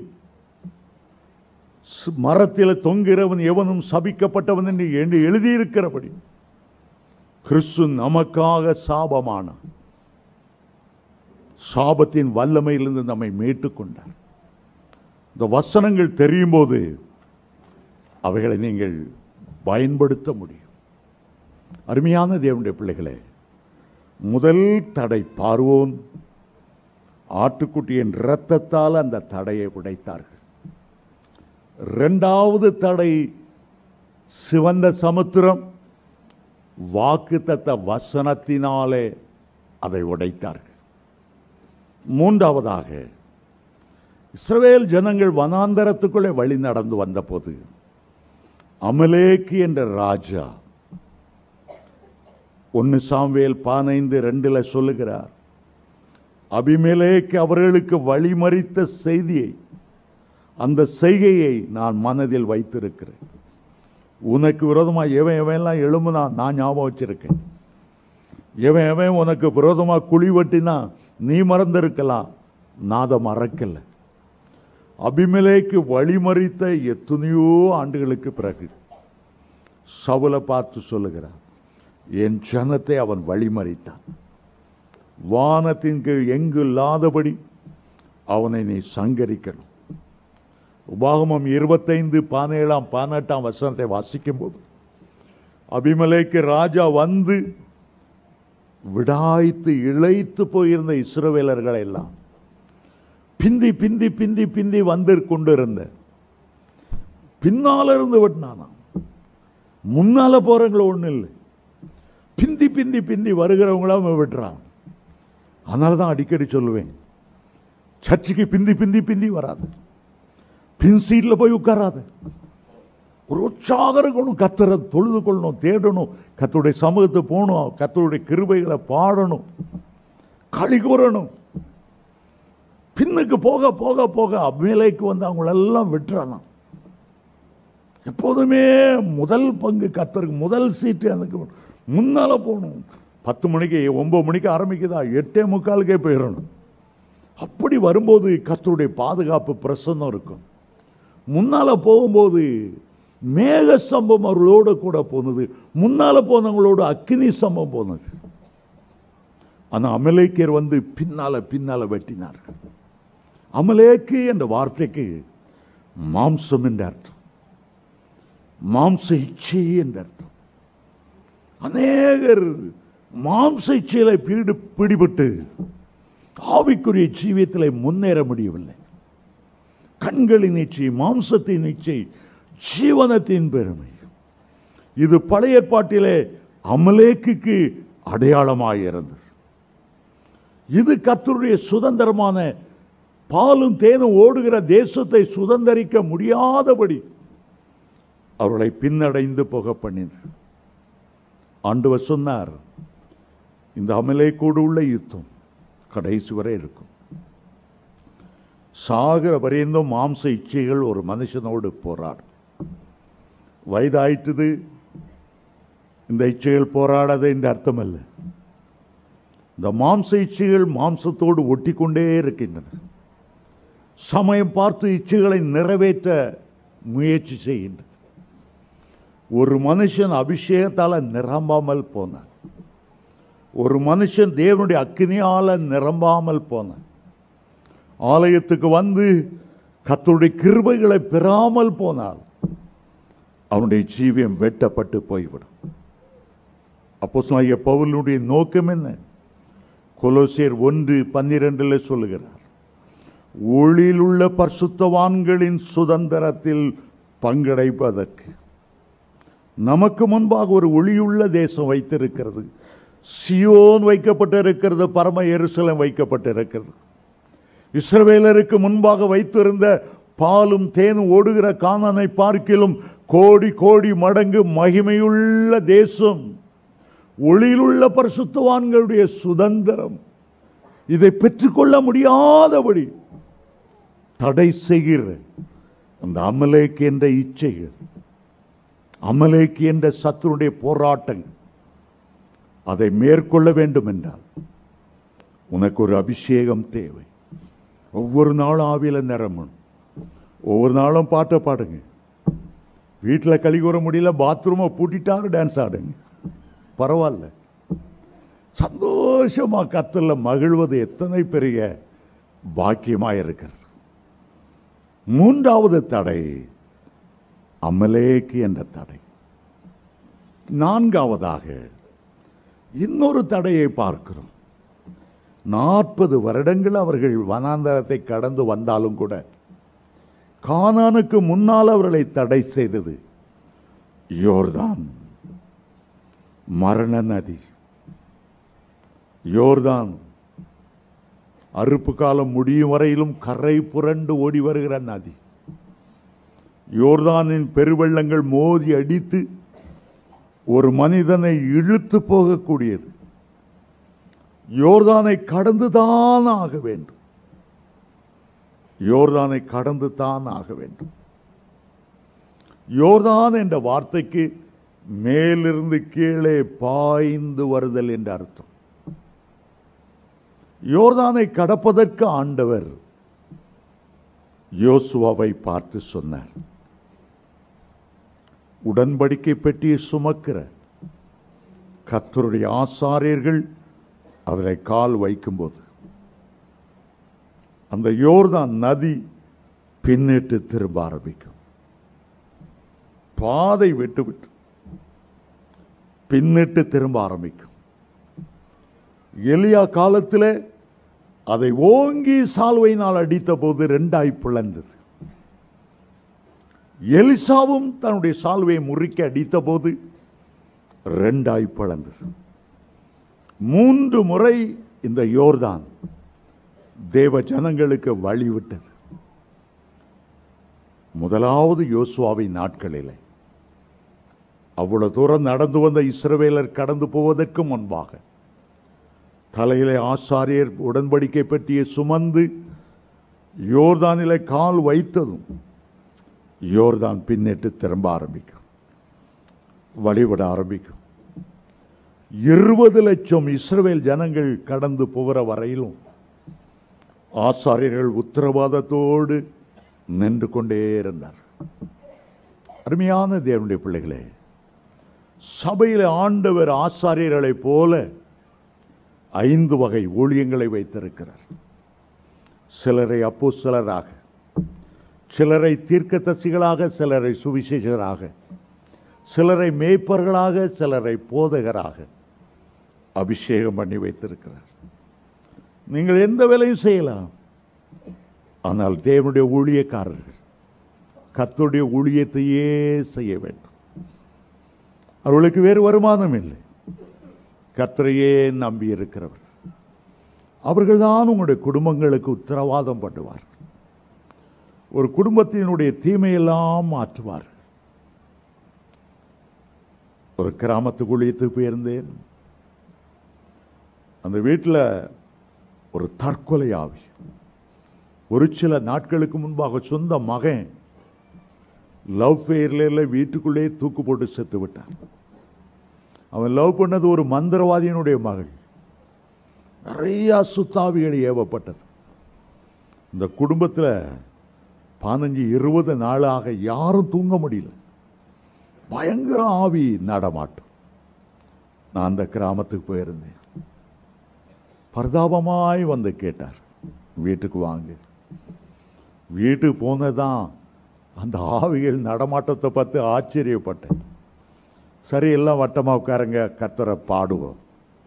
[SPEAKER 1] ஸ்- மரத்தில் தொங்குகிறவன் எவனும் சபிக்கப்பட்டவன் என்று என்று எழுதியிருக்கிறபடி கிறிஸ்து நமக்காக சாபமானான் சாபத்தின் வல்லமையிலிருந்து நம்மை மீட்டுக் கொண்டார் இந்த வசனங்கள் தெரியும் போது அவைகளை நீங்கள் பயன்படுத்த முடியும் அருமையான தேவனுடைய பிள்ளைகளே முதல் தடை பார்வோன் ஆட்டுக்குட்டியின் இரத்தத்தால் அந்த தடையை உடைத்தார்கள் இரண்டாவது தடை சிவந்த சமுத்திரம் வாக்குத்தத்த வசனத்தினாலே அதை உடைத்தார்கள் மூன்றாவதாக இஸ்ரவேல் ஜனங்கள் வனாந்தரத்துக்குள்ளே வழி நடந்து வந்தபோது அமலேக்கு என்ற ராஜா ஒன்னு சாம்வேல் பதினைந்து ரெண்டுல சொல்லுகிறார் அபிமெலேக்கு அவர்களுக்கு வழிமறித்த செய்தியை அந்த செய்கையை நான் மனதில் வைத்திருக்கிறேன் உனக்கு விரோதமாக எவன் எவன்லாம் எழும்புனா நான் ஞாபகம் வச்சிருக்கேன் எவன் எவன் உனக்கு விரோதமாக குழி வெட்டினா நீ மறந்திருக்கலாம் நான் அதை மறக்கல அபிமெலேக்கு வழிமறித்த எத்தனையோ ஆண்டுகளுக்கு பிறகு சவுலை பார்த்து சொல்லுகிறார் என் ஜனத்தை அவன் வழிமறித்தான் வானத்தின் கீழ் எங்கு இல்லாதபடி அவனை நீ சங்கரிக்கணும் உபாகமம் இருபத்தைந்து பதினேழாம் பதினெட்டாம் வசனத்தை வாசிக்கும் போது அபிமலேக்கு ராஜா வந்து விடாய்த்து இழைத்து போயிருந்த இஸ்ரவேலர்களை எல்லாம் பிந்தி பிந்தி பிந்தி பிந்தி வந்து கொண்டிருந்த பின்னால இருந்து வெட்டினானாம் முன்னால போறவங்கள ஒண்ணும் இல்லை பிந்தி பிந்தி பிந்தி வருகிறவங்களாம் விட்டுறான் அதனால தான் அடிக்கடி சொல்லுவேன் சர்ச்சுக்கு பிந்தி பிந்தி பிந்தி வராது பின் சீட்ல போய் உட்காராது ஒரு உற்சாகம் இருக்கணும் கத்தரை தொழுது கொள்ளணும் தேடணும் கத்தருடைய சமூகத்தை போகணும் கத்தருடைய கிருபைகளை பாடணும் களி கூறணும் பின்னுக்கு போக போக போக அபிமேலைக்கு வந்து அவங்களெல்லாம் விட்டுறலாம் எப்போதுமே முதல் பங்கு கத்தருக்கு முதல் சீட்டு எனக்கு முன்னால போகணும் பத்து மணிக்கு ஒன்பது மணிக்கு ஆரம்பிக்குதா எட்டே முக்காலுக்கே போயிடணும் அப்படி வரும்போது கத்தருடைய பாதுகாப்பு பிரசன்னம் இருக்கும் முன்னால போகும்போது மேக சம்பம் அவர்களோட கூட போனது முன்னால போனவங்களோட அக்கினி சம்பம் போனது ஆனா அமலேக்கியர் வந்து பின்னால பின்னால வெட்டினார்கள் அமலேக்கு என்ற வார்த்தைக்கு மாம்சம் என்ற அர்த்தம் மாம்ச இச்சை என்ற அர்த்தம் அநேகர் மாம்ச இச்சையில பீடு பிடிபட்டு ஆவிக்குரிய ஜீவியத்தில் முன்னேற முடியவில்லை கண்களின் இச்சை மாம்சத்தின் இச்சை ஜீவனத்தின் பெருமை இது பழைய ஏற்பாட்டிலே அமலேக்குக்கு அடையாளமாக இருந்தது இது கர்த்தருடைய சுதந்திரமான பாலும் தேனும் ஓடுகிற தேசத்தை சுதந்தரிக்க முடியாதபடி அவர்களை பின்னடைந்து போக பண்ணினார் ஆண்டவர் சொன்னார் இந்த அமலேக்கோடு உள்ள யுத்தம் கடைசி வரை இருக்கும் சாகிற வரைந்தும் மாம்ச இச்சைகள் ஒரு மனுஷனோடு போராடும் வயதாயிட்டது இந்த இச்சைகள் போராடாத என்று அர்த்தம் அல்ல இந்த மாம்ச இச்சைகள் மாம்சத்தோடு ஒட்டிக்கொண்டே இருக்கின்றன சமயம் பார்த்து இச்சைகளை நிறைவேற்ற முயற்சி செய்கின்றது ஒரு மனுஷன் அபிஷேகத்தால நிரம்பாமல் போனான் ஒரு மனுஷன் தேவனுடைய அக்கினியால நிரம்பாமல் போனான் ஆலயத்துக்கு வந்து கர்த்தருடைய கிருபைகளை பெறாமல் போனால் அவனுடைய ஜீவியம் வெட்டப்பட்டு போய்விடும் அப்போ பவுலுடைய நோக்கம் என்ன கொலோசியர் ஒன்று பன்னிரெண்டில் சொல்லுகிறார் ஒளியில் உள்ள பரிசுத்தவான்களின் சுதந்திரத்தில் பங்கடைப்பதற்கு நமக்கு முன்பாக ஒரு ஒளியுள்ள தேசம் வைத்திருக்கிறது சியோன் வைக்கப்பட்டிருக்கிறது பரம எருசலம் வைக்கப்பட்டிருக்கிறது இஸ்ரவேலருக்கு முன்பாக வைத்திருந்த பாலும் தேனும் ஓடுகிற காணனை பார்க்கிலும் கோடி கோடி மடங்கு மகிமையுள்ள தேசம் ஒளியிலுள்ள பரிசுத்தவான்களுடைய சுதந்திரம் இதை பெற்றுக்கொள்ள முடியாதபடி தடை செய்கிற அந்த அமலேக்கு என்ற இச்சைகள் அமலேக்கு என்ற சத்துருடைய போராட்டங்கள் அதை மேற்கொள்ள வேண்டும் என்றால் உனக்கு ஒரு அபிஷேகம் தேவை ஒவ்வொரு நாளும் ஆவியில நிரம்பணும் ஒவ்வொரு நாளும் பாட்டை பாடுங்க வீட்டில் கழி கூற முடியல பாத்ரூமை பூட்டிட்டாரு டான்ஸ் ஆடுங்க பரவாயில்ல சந்தோஷமா கத்தல மகிழ்வது எத்தனை பெரிய பாக்கியமா இருக்கிறது மூன்றாவது தடை அமலேக்கு என்ற தடை நான்காவதாக இன்னொரு தடையை பார்க்கிறோம் நாற்பது வருடங்கள் அவர்கள் வனாந்தரத்தை கடந்து வந்தாலும் கூட கானானுக்கு முன்னால் அவர்களை தடை செய்தது யோர்தான் மரண நதி யோர்தான் அறுப்பு காலம் முடியும் வரையிலும் கரை புரண்டு ஓடி வருகிற நதி யோர்தானின் பெருவெள்ளங்கள் மோதி அடித்து ஒரு மனிதனை இழுத்து போகக்கூடியது யோர்தானை கடந்துதான் ஆக வேண்டும் யோர்தானை கடந்து தான் ஆக வேண்டும் யோர்தான் என்ற வார்த்தைக்கு மேலிருந்து கீழே பாய்ந்து வருதல் என்ற அர்த்தம் யோர்தானை கடப்பதற்கு ஆண்டவர் யோசுவாவை பார்த்து சொன்னார் உடன்படிக்கை பெட்டியை சுமக்கிற கர்த்தருடைய ஆசாரியர்கள் அதில் கால் வைக்கும்போது அந்த யோர்தான் நதி பின்னிட்டு திரும்ப ஆரம்பிக்கும் பாதை விட்டு விட்டு பின்னிட்டு திரும்ப ஆரம்பிக்கும் எலியா காலத்தில் அதை ஓங்கி சால்வையினால் அடித்த போது ரெண்டாய் பிளந்தது எலிசாவும் தன்னுடைய சால்வையை முறிக்க அடித்த போது ரெண்டாய் பிளந்தது மூன்று முறை இந்த யோர்தான் தேவ ஜனங்களுக்கு வழிவிட்டது முதலாவது யோசுவாவின் நாட்களிலே அவ்வளவு தூரம் நடந்து வந்த இஸ்ரவேலர் கடந்து போவதற்கு முன்பாக தலையிலே ஆசாரியர் உடன்படிக்கை பற்றிய சுமந்து யோர்தானிலே கால் வைத்ததும் யோர்தான் பின்னிட்டு திரும்ப ஆரம்பிக்கும் வழிபட ஆரம்பிக்கும் இருபது லட்சம் இஸ்ரவேல் ஜனங்கள் கடந்து போகிற வரையிலும் ஆசாரியர்கள் உத்தரவாதத்தோடு நின்று கொண்டே இருந்தார் அருமையான தேவனுடைய பிள்ளைகளே சபையில் ஆண்டவர் ஆசாரியர்களைப் போல ஐந்து வகை ஊழியங்களை வைத்திருக்கிறார் சிலரை அப்போ சிலராக சிலரை தீர்க்கதரிசிகளாக சிலரை சுவிசேஷராக சிலரை மேய்ப்பர்களாக சிலரை போதகராக அபிஷேகம் பண்ணி வைத்திருக்கிறார் நீங்கள் எந்த வேலையும் செய்யலாம் ஆனால் தேவனுடைய ஊழியக்காரர்கள் கர்த்தருடைய ஊழியத்தையே செய்ய வேண்டும் அவர்களுக்கு வேறு வருமானம் இல்லை கர்த்தரையே நம்பி இருக்கிறவர் அவர்கள்தான் உங்களுடைய குடும்பங்களுக்கு உத்தரவாதம் பண்ணுவார் ஒரு குடும்பத்தினுடைய தீமையெல்லாம் மாற்றுவார் ஒரு கிராமத்துக்கு ஊழியத்துக்கு போயிருந்தேன் அந்த வீட்டில் ஒரு தற்கொலை ஆவி ஒரு சில நாட்களுக்கு முன்பாக சொந்த மகன் லவ் ஃபெயர்ல வீட்டுக்குள்ளே தூக்கு போட்டு செத்து விட்டான் அவன் லவ் பண்ணது ஒரு மந்திரவாதியினுடைய மகள் நிறைய சுத்தாவிகள் ஏவப்பட்டது இந்த குடும்பத்தில் பதினஞ்சு இருபது நாளாக யாரும் தூங்க முடியல பயங்கர ஆவி நடமாட்டம் நான் அந்த கிராமத்துக்கு போயிருந்தேன் பரிதாபமாய் வந்து கேட்டார் வீட்டுக்கு வாங்க வீட்டுக்கு போனதான் அந்த ஆவிகள் நடமாட்டத்தை பார்த்து ஆச்சரியப்பட்டேன் சரி எல்லாம் வட்டமாக உட்காருங்க கத்தரை பாடுவோம்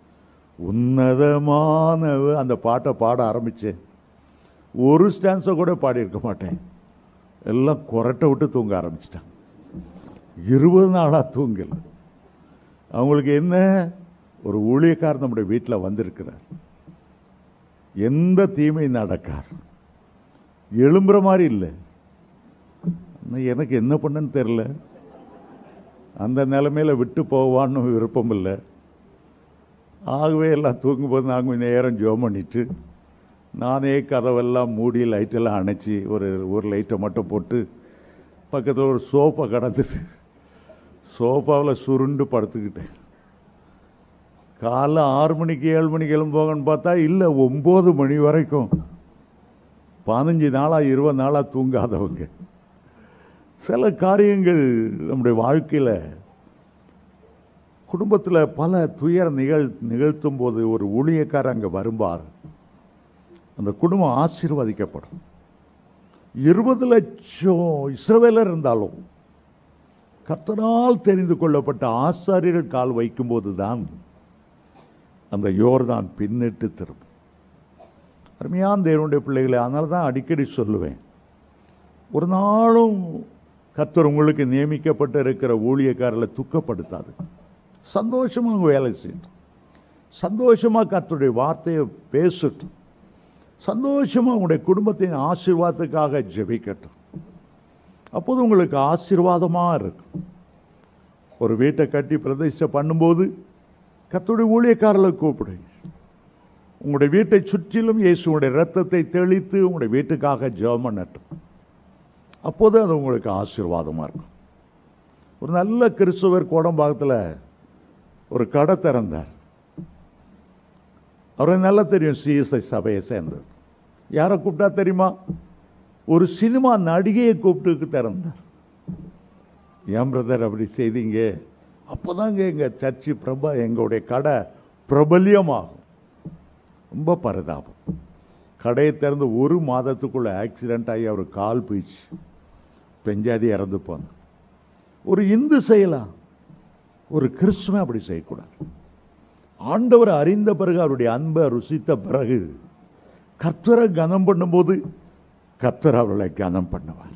[SPEAKER 1] உன்னதமான அந்த பாட்டை பாட ஆரம்பிச்சேன் ஒரு ஸ்டான்ஸை கூட பாடியிருக்க மாட்டேன் எல்லாம் குரட்டை விட்டு தூங்க ஆரம்பிச்சிட்டாங்க இருபது நாளாக தூங்கல அவங்களுக்கு என்ன ஒரு ஊழியக்காரர் நம்முடைய வீட்டில் வந்திருக்கிறார் எந்த தீமை நடக்காது எழும்புற மாதிரி இல்லை ஆனா எனக்கு என்ன பண்ணன்னு தெரில அந்த நிலைமையில விட்டு போவான்னு விருப்பம் இல்லை ஆகவே எல்லாம் தூங்கும்போது நாங்கள் கொஞ்சம் நேரம் ஜோம் பண்ணிட்டு நானே கதவெல்லாம் மூடி லைட்டெல்லாம் அணைச்சி ஒரு ஒரு லைட்டை மட்டும் போட்டு பக்கத்தில் ஒரு சோஃபா கடந்தது சோஃபாவில் சுருண்டு படுத்துக்கிட்டேன் காலைல ஆறு மணிக்கு ஏழு மணிக்கு எழும்போங்கன்னு பார்த்தா இல்லை ஒம்பது மணி வரைக்கும் பதினஞ்சு நாளாக இருபது நாளாக தூங்காதவங்க சில காரியங்கள் நம்முடைய வாழ்க்கையில் குடும்பத்தில் பல துயர் நிகழ் நிகழ்த்தும் போது ஒரு ஊழியக்காரர் அங்கே வரும்பார் அந்த குடும்பம் ஆசீர்வதிக்கப்படும் இருபது லட்சம் இஸ்ரவேலர் இருந்தாலும் கர்த்தரால் தெரிந்து கொள்ளப்பட்ட ஆசாரியர்கள் கால் வைக்கும்போது தான் அந்த யோர்தான் பின்னிட்டு திரும்பும் அருமையான தேவனுடைய பிள்ளைகளை அதனால தான் அடிக்கடி சொல்லுவேன் ஒரு நாளும் கர்த்தர் உங்களுக்கு நியமிக்கப்பட்டு இருக்கிற ஊழியக்காரர்களை துக்கப்படுத்தாது சந்தோஷமாக வேலை செய்யட்டும் சந்தோஷமாக கர்த்தருடைய வார்த்தையை பேசட்டும் சந்தோஷமாக உங்களுடைய குடும்பத்தின் ஆசீர்வாதத்துக்காக ஜெபிக்கட்டும் அப்போது உங்களுக்கு ஆசீர்வாதமாக இருக்கும் ஒரு வீட்டை கட்டி பிரதிஷ்டை பண்ணும்போது கர்த்தருடைய ஊழியக்காரர்களை கூப்பிடுங்க உங்களுடைய வீட்டை சுற்றிலும் இயேசுடைய ரத்தத்தை தெளித்து உங்களுடைய வீட்டுக்காக ஜெபம் பண்ணட்டும் அப்போது அது உங்களுக்கு ஆசீர்வாதமாக இருக்கும் ஒரு நல்ல கிறிஸ்துவர் கோடம்பாக்கத்தில் ஒரு கடை திறந்தார் அவருக்கு நல்லா தெரியும் சிஎஸ்ஐ சபையை சேர்ந்தது யாரை கூப்பிட்டா தெரியுமா ஒரு சினிமா நடிகையை கூப்பிட்டு திறந்தார் ஏன் பிரதர் அப்படி செய்தீங்க அப்போதாங்க எங்கள் சர்ச்சு பிரபா எங்களுடைய கடை பிரபல்யமாகும் ரொம்ப பரிதாபம் கடையை திறந்து ஒரு மாதத்துக்குள்ள ஆக்சிடென்ட் ஆகி அவர் கால் போயிடுச்சு பெஞ்சாதி இறந்து போனார் ஒரு இந்து செய்யலாம் ஒரு கிறிஸ்துவ அப்படி செய்யக்கூடாது ஆண்டவர் அறிந்த பிறகு அவருடைய அன்பை ருசித்த பிறகு கர்த்தரை கனம் பண்ணும்போது கர்த்தர் அவர்களை கனம் பண்ணுவார்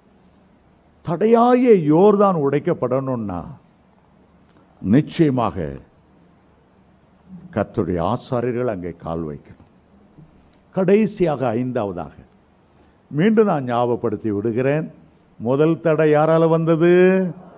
[SPEAKER 1] தடையாய யோர்தான் உடைக்கப்படணும்னா நிச்சயமாக கர்த்தருடைய ஆசாரியர்கள் அங்கே கால் வைக்கணும் கடைசியாக ஐந்தாவதாக மீண்டும் நான் ஞாபகப்படுத்தி விடுகிறேன் முதல் தடை யாரால வந்தது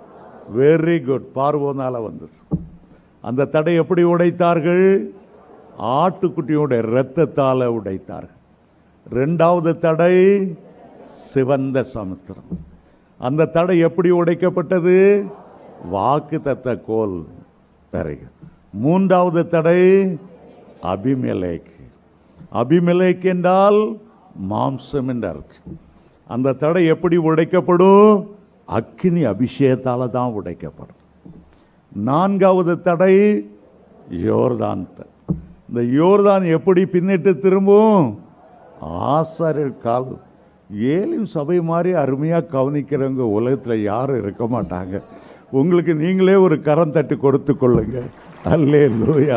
[SPEAKER 1] வெரி குட் பார்வோனால வந்தது அந்த தடை எப்படி உடைத்தார்கள் ஆட்டுக்குட்டியோட இரத்தத்தால உடைத்தார் ரெண்டாவது தடை சிவந்த சமுத்திரம் அந்த தடை எப்படி உடைக்கப்பட்டது வாக்கு தத்த கோல் தரைகள் மூன்றாவது தடை அபிமெலேக் அபிமெலேக் என்றால் மாம்சம் என்று அர்த்தம் அந்த தடை எப்படி உடைக்கப்படும் அக்கினி அபிஷேகத்தால தான் உடைக்கப்படும் நான்காவது தடை யோர்தான் தடை. இந்த யோர்தான் எப்படி பின்னிட்டு திரும்பும் ஆசாரியர் கால் ஏலிம் சபை மாதிரி அருமையாக கவனிக்கிறவங்க உலகத்தில் யாரும் இருக்க மாட்டாங்க உங்களுக்கு நீங்களே ஒரு கரம் தட்டு கொடுத்து கொள்ளுங்க அல்லே லூயா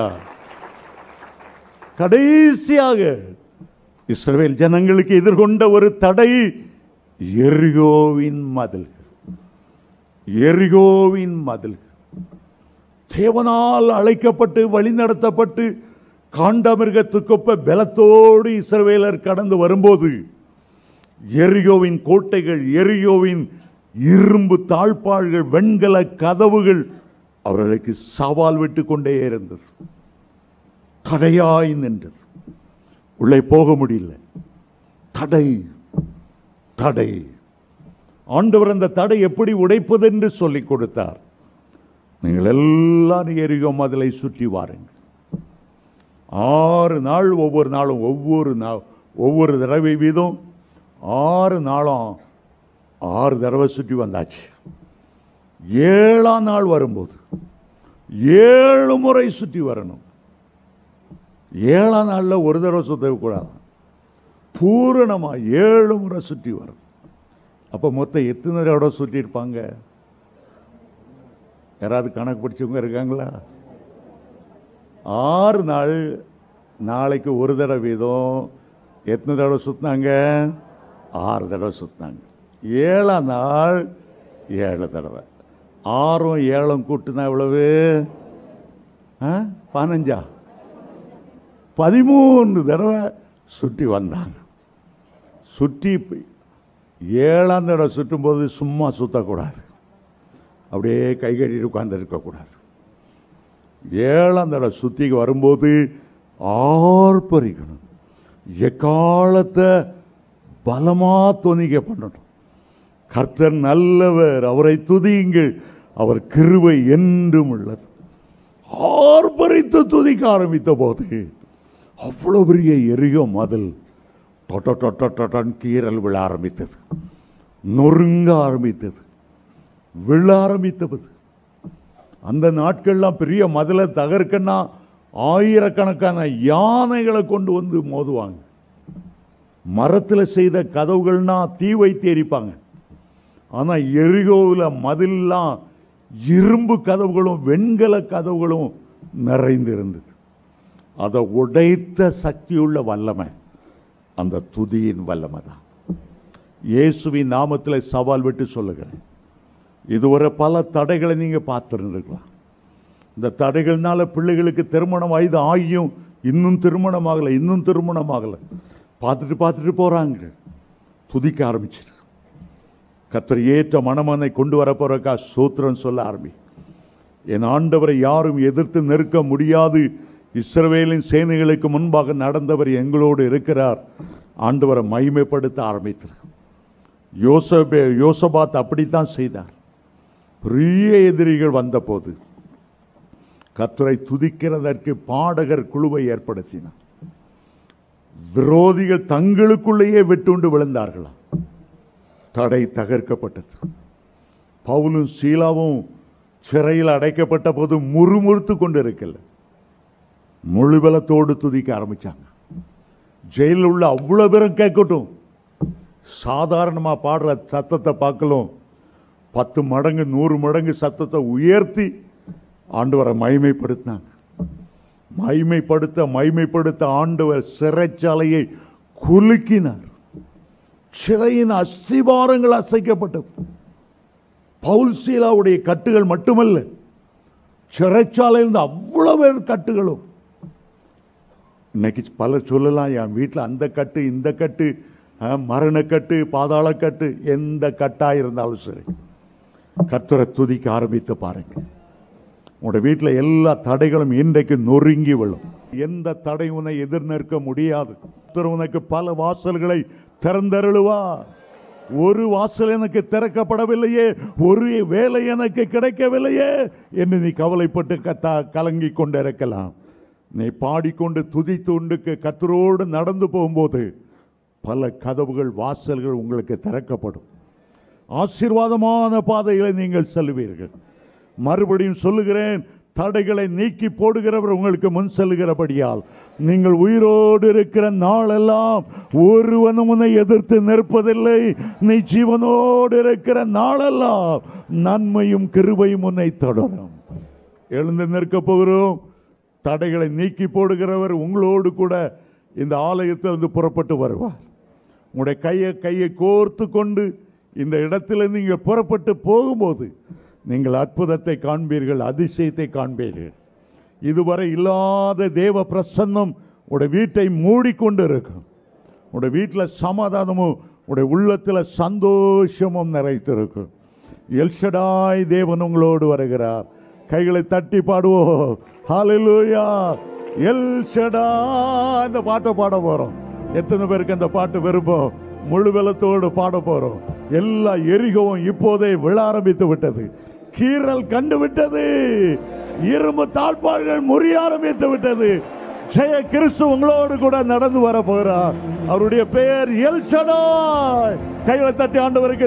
[SPEAKER 1] கடைசியாக இஸ்ரவேல் ஜனங்களுக்கு எதிர்கொண்ட ஒரு தடை எரிகோவின் மதில் எரிகோவின் மதில் தேவனால் அழைக்கப்பட்டு வழிநடத்தப்பட்டு காண்டமிருகத்துக்கொப்ப பலத்தோடு இஸ்ரவேலர் கடந்து வரும்போது எரியோவின் கோட்டைகள் எரியோவின் இரும்பு தாழ்பாள்கள் வெண்கல கதவுகள் அவர்களுக்கு சவால் விட்டு கொண்டே இருந்தது தடையாய் நின்றது உள்ளே போக முடியல தடை தடை ஆண்டவர் அந்த தடை எப்படி உடைப்பது என்று சொல்லிக் கொடுத்தார் நீங்கள் எல்லாரும் எரிகோ மதிலை சுற்றி வாருங்கள் ஆறு நாள் ஒவ்வொரு நாளும் ஒவ்வொரு நாள் ஒவ்வொரு தடவை வீதம் ஆறு நாளும் ஆறு தடவை சுற்றி வந்தாச்சு ஏழாம் நாள் வரும்போது ஏழு முறை சுற்றி வரணும் ஏழாம் நாளில் ஒரு தடவை சுற்றக்கூடாது பூரணமா ஏழு முறை சுற்றி வரும் அப்போ மொத்தம் எத்தனை தடவை சுற்றி இருப்பாங்க யாராவது கணக்கு படிச்சவங்க இருக்காங்களா ஆறு நாள் நாளைக்கு ஒரு தடவை வீதம் எத்தனை தடவை சுற்றினாங்க ஆறு தடவை சுற்றினாங்க ஏழாம் நாள் ஏழு தடவை ஆறும் ஏழும் கூட்டுனா எவ்வளவு ஆ? பதினஞ்சா பதிமூன்று தடவை சுற்றி வந்தாங்க சுற்றி போய் ஏழாம் தடவை சுற்றும்போது சும்மா சுற்றக்கூடாது அப்படியே கை கட்டிட்டு உட்கார்ந்து இருக்கக்கூடாது ஏழாம் தடவை சுற்றி வரும்போது ஆர்ப்பரிக்கணும் எக்காலத்தை பலமா தொனிக்க பண்ணணும் கர்த்தர் நல்லவர் அவரை துதியுங்கள் அவர் கிருபை என்றும் உள்ளது ஆர்ப்பரித்து துதிக்க ஆரம்பித்த போது அவ்வளவு பெரிய எரியோ மதில் டொட்ட டொட்ட டொட்டன் கீறல் விழ ஆரம்பித்தது நொறுங்க ஆரம்பித்தது விழ ஆரம்பித்தது அந்த நாட்கள்லாம் பெரிய மதிலை தகர்க்கன்னா ஆயிரக்கணக்கான யானைகளை கொண்டு வந்து மோதுவாங்க மரத்தில் செய்த கதவுகள்னா தீ வைத்து எரிப்பாங்க ஆனால் எரிகோவில் மதிலெல்லாம் இரும்பு கதவுகளும் வெண்கல கதவுகளும் நிறைந்திருந்தது அதை உடைத்த சக்தியுள்ள வல்லமை அந்த துதியின் வல்லமை தான் இயேசுவின் நாமத்தில் சவால் விட்டு சொல்லுகிறேன் இதுவரை பல தடைகளை நீங்கள் பார்த்துருந்துருக்கலாம் இந்த தடைகள்னால பிள்ளைகளுக்கு திருமணம் வயது ஆகியும் இன்னும் திருமணம் ஆகலை இன்னும் திருமணம் ஆகலை பார்த்துட்டு பார்த்துட்டு போகிறாங்க துதிக்க ஆரம்பிச்சிரு கத்தர் ஏற்ற மணமனை கொண்டு வர போறக்கா சூத்திரம் சொல்ல ஆரம்பி என் ஆண்டவரை யாரும் எதிர்த்து நெருக்க முடியாது இஸ்ரவேலின் சேனைகளுக்கு முன்பாக நடந்தவர் எங்களோடு இருக்கிறார் ஆண்டவரை மகிமைப்படுத்த ஆரம்பித்தார் யோசபே யோசபாத் அப்படித்தான் செய்தார் பெரிய எதிரிகள் வந்தபோது கத்தரை துதிக்கிறதற்கு பாடகர் குழுவை ஏற்படுத்தினார் விரோதிகள் தங்களுக்குள்ளேயே வெட்டுண்டு விழுந்தார்களாம் தடை தகர்க்கப்பட்டது பவுலும் சீலாவும் சிறையில் அடைக்கப்பட்ட போது முறுமுறுத்து கொண்டு இருக்கல முழுபலத்தோடு துதிக்க ஆரம்பிச்சாங்க ஜெயிலில் உள்ள அவ்வளோ பேரும் கேட்கட்டும் சாதாரணமாக பாடுற சத்தத்தை பார்க்கலாம் பத்து மடங்கு நூறு மடங்கு சத்தத்தை உயர்த்தி ஆண்டவரை மகிமைப்படுத்தினாங்க மகிமைப்படுத்த மகிமைப்படுத்த ஆண்டவர் சிறைச்சாலையை குலுக்கினார் சிறையின் அஸ்திபாரங்கள் அசைக்கப்பட்டது பவுல் சீலாவுடைய கட்டுகள் மட்டுமல்ல சிறைச்சாலையிலிருந்து அவ்வளவு பேர் கட்டுகளும் இன்னைக்கு பலர் சொல்லலாம் என் வீட்டில் அந்த கட்டு இந்த கட்டு அஹ், மரணக்கட்டு பாதாளக்கட்டு எந்த கட்டா இருந்தாலும் சரி கர்த்தரை துதிக்க ஆரம்பித்து பாருங்க உங்களோட வீட்டில் எல்லா தடைகளும் இன்றைக்கு நொறுங்கி விழும் எந்த தடை உன்னை எதிர் நிற்க முடியாது கர்த்தர் உனக்கு பல வாசல்களை திறந்தருளுவார் ஒரு வாசல் எனக்கு திறக்கப்படவில்லையே ஒரு வேலை எனக்கு கிடைக்கவில்லையே என்று நீ கவலைப்பட்டு கத்தா கலங்கி கொண்டிருக்கலாம் நீ பாடிக்கொண்டு துதித்து உண்டு கத்தரோடு நடந்து போகும்போது பல கதவுகள் வாசல்கள் உங்களுக்கு திறக்கப்படும் ஆசீர்வாதமான பாதைகளை நீங்கள் செல்வீர்கள் மறுபடியும் சொல்லுகிறேன் தடைகளை நீக்கி போடுகிறவர் உங்களுக்கு முன் செல்லுகிறபடியால் நீங்கள் உயிரோடு இருக்கிற நாளெல்லாம் ஒருவனும் உன்னை எதிர்த்து நிற்பதில்லை நீ ஜீவனோடு இருக்கிற நாளெல்லாம் நன்மையும் கிருபையும் உன்னை தொடரும் எழுந்து நிற்க போகிறோம் தடைகளை நீக்கி போடுகிறவர் உங்களோடு கூட இந்த ஆலயத்திலிருந்து புறப்பட்டு வருவார் உங்களுடைய கையை கையை கோர்த்து கொண்டு இந்த இடத்துல நீங்கள் புறப்பட்டு போகும்போது நீங்கள் அற்புதத்தை காண்பீர்கள் அதிசயத்தை காண்பீர்கள் இதுவரை இல்லாத தேவ பிரசன்னம் உடைய வீட்டை மூடிக்கொண்டு இருக்கும் உடைய வீட்டில் சமாதானமும் உடைய உள்ளத்தில் சந்தோஷமும் நிறைத்திருக்கும் எல்ஷடாய் தேவன் உங்களோடு வருகிறார் கைகளை தட்டி பாடுவோம் ஹalleluya எல் ஷடா இந்த பாட்டை பாட போறோம் எத்தனை பேருக்கு அந்த பாட்டு விரும்பும் முழு வெள்ளத்தோடு பாட போறோம் எல்லா எரிகவும் இப்போதே விழ ஆரம்பித்து விட்டது கீறல் கண்டு விட்டது இரும்பு தாழ்பாள்கள் முறிய ஆரம்பித்து விட்டது ஜெய கிறிஸ்து உங்களோடு கூட நடந்து வர போகிறார் அவருடைய பெயர் எல் ஷடாய் கைகளை தட்டி ஆண்டவருக்கு